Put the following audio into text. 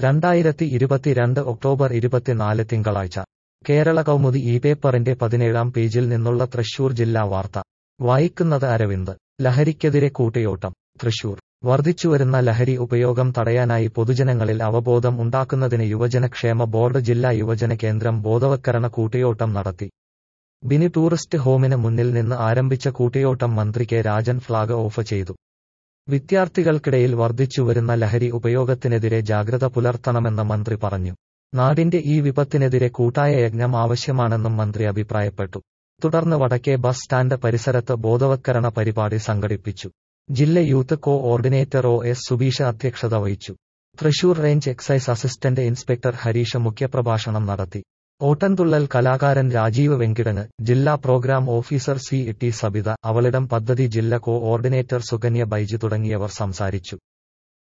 രണ്ടായിരത്തി ഇരുപത്തിരണ്ട് ഒക്ടോബർ ഇരുപത്തിനാല് തിങ്കളാഴ്ച കേരള കൗമുദി ഈ പേപ്പറിന്റെ പതിനേഴാം പേജിൽ നിന്നുള്ള തൃശൂർ ജില്ലാ വാർത്ത വായിക്കുന്നത് അരവിന്ദ് ലഹരിക്കെതിരെ കൂട്ടയോട്ടം തൃശൂർ വർദ്ധിച്ചുവരുന്ന ലഹരി ഉപയോഗം തടയാനായി പൊതുജനങ്ങളിൽ അവബോധം ഉണ്ടാക്കുന്നതിന് യുവജനക്ഷേമ ബോർഡ് ജില്ലാ യുവജന കേന്ദ്രം ബോധവത്കരണ കൂട്ടയോട്ടം നടത്തി ബിനി ടൂറിസ്റ്റ് ഹോമിന് മുന്നിൽ നിന്ന് ആരംഭിച്ച കൂട്ടയോട്ടം മന്ത്രി കെ രാജൻ ഫ്ളാഗ് ഓഫ് ചെയ്തു വിദ്യാർത്ഥികൾക്കിടയിൽ വർദ്ധിച്ചുവരുന്ന ലഹരി ഉപയോഗത്തിനെതിരെ ജാഗ്രത പുലർത്തണമെന്ന് മന്ത്രി പറഞ്ഞു നാടിന്റെ ഈ വിപത്തിനെതിരെ കൂട്ടായ യജ്ഞം ആവശ്യമാണെന്നും മന്ത്രി അഭിപ്രായപ്പെട്ടു തുടർന്ന് വടക്കേ ബസ് സ്റ്റാൻഡ് പരിസരത്ത് ബോധവത്കരണ പരിപാടി സംഘടിപ്പിച്ചു ജില്ല youth coordinator O S Subeesh അധ്യക്ഷത വഹിച്ചു Thrissur range excise assistant inspector Harish മുഖ്യപ്രഭാഷണം നടത്തി ഓട്ടൻതുള്ളൽ കലാകാരൻ രാജീവ് വെങ്കിടന് ജില്ലാ programme officer C T Sabitha Avalidam പദ്ധതി ജില്ല കോ ഓർഡിനേറ്റർ സുകന്യ ബൈജു തുടങ്ങിയവർ സംസാരിച്ചു